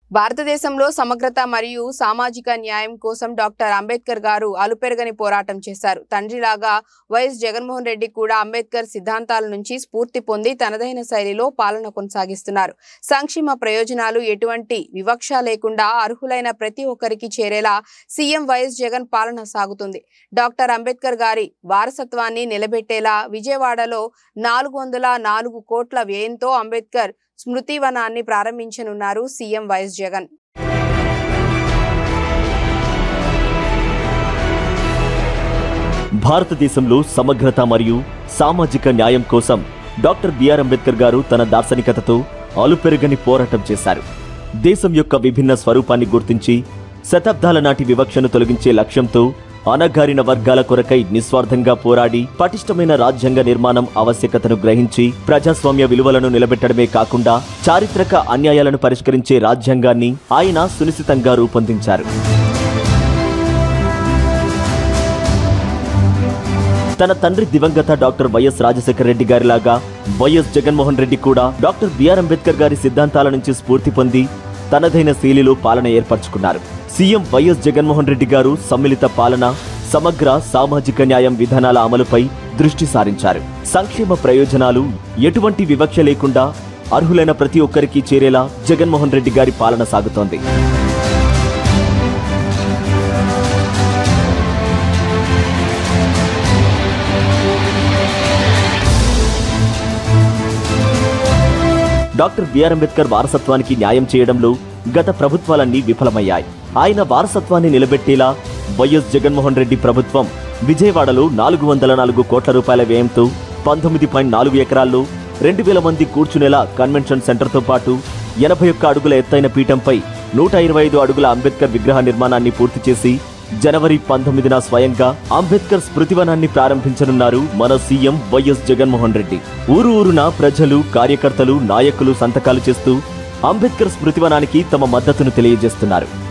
భారతదేశంలో సమగ్రత మరియు సామాజిక న్యాయం కోసం డాక్టర్ అంబేద్కర్ గారు అలుపెరగని పోరాటం చేశారు తండ్రిలాగా వైఎస్ జగన్మోహన్ రెడ్డి కూడా అంబేద్కర్ సిద్ధాంతాల నుంచి స్ఫూర్తి పొంది తనదైన శైలిలో పాలన కొనసాగిస్తున్నారు సంక్షేమ ప్రయోజనాలు ఎటువంటి వివక్ష లేకుండా అర్హులైన ప్రతి ఒక్కరికి చేరేలా సీఎం వైఎస్ జగన్ పాలన సాగుతుంది డాక్టర్ అంబేద్కర్ గారి వారసత్వాన్ని నిలబెట్టేలా విజయవాడలో నాలుగు వందల నాలుగు కోట్ల వ్యయంతో అంబేద్కర్ స్మృతివనాన్ని ప్రారంభించనున్నారు సీఎం వైఎస్ జగన్ భారతదేశంలో సమగ్రత మరియు సామాజిక న్యాయం కోసం డాక్టర్ బిఆర్ అంబేద్కర్ గారు తన దార్శనికతతో అలుపెరుగని పోరాటం చేశారు దేశం యొక్క విభిన్న స్వరూపాన్ని గుర్తించి శతాబ్దాల నాటి వివక్షను తొలగించే లక్ష్యంతో అణగారిన వర్గాల కొరకై నిస్వార్థంగా పోరాడి పటిష్టమైన రాజ్యాంగ నిర్మాణం ఆవశ్యకతను గ్రహించి ప్రజాస్వామ్య విలువలను నిలబెట్టడమే కాకుండా చారిత్రక అన్యాయాలను పరిష్కరించే రాజ్యాంగాన్ని ఆయన సునిశ్చితంగా రూపొందించారు తన తండ్రి దివంగత డాక్టర్ వైఎస్ రాజశేఖర రెడ్డి గారిలాగా వైఎస్ జగన్మోహన్ రెడ్డి కూడా డాక్టర్ బిఆర్ అంబేద్కర్ గారి సిద్ధాంతాల నుంచి స్ఫూర్తి పొంది తనదైన శైలిలో పాలన ఏర్పరచుకున్నారు సీఎం వైఎస్ జగన్మోహన్ రెడ్డి గారు సమ్మిళిత పాలన సమగ్ర సామాజిక న్యాయం విధానాల అమలుపై దృష్టి సారించారు సంక్షేమ ప్రయోజనాలు ఎటువంటి వివక్ష లేకుండా అర్హులైన ప్రతి ఒక్కరికి చేరేలా జగన్మోహన్ రెడ్డి గారి పాలన సాగుతోంది డాక్టర్ బిఆర్ అంబేద్కర్ వారసత్వానికి న్యాయం చేయడంలో గత ప్రభుత్వాలన్నీ విఫలమయ్యాయి ఆయన వారసత్వాన్ని నిలబెట్టేలా వైఎస్ జగన్మోహన్ రెడ్డి ప్రభుత్వం విజయవాడలో నాలుగు వందల నాలుగు కోట్ల రూపాయల వ్యయంతో పంతొమ్మిది పాయింట్ నాలుగు ఎకరాల్లో రెండు వేల మంది కూర్చునేలా కన్వెన్షన్ సెంటర్తో పాటు ఎనభై ఒక్క అడుగుల ఎత్తైన పీఠంపై నూట ఇరవై ఐదు అడుగుల అంబేద్కర్ విగ్రహ నిర్మాణాన్ని పూర్తి చేసి జనవరి పంతొమ్మిదిన స్వయంగా అంబేద్కర్ స్మృతివనాన్ని ప్రారంభించనున్నారు మన సీఎం వైఎస్ జగన్మోహన్ రెడ్డి ఊరు ఊరున ప్రజలు కార్యకర్తలు నాయకులు సంతకాలు చేస్తూ అంబేద్కర్ స్మృతివనానికి తమ మద్దతును తెలియజేస్తున్నారు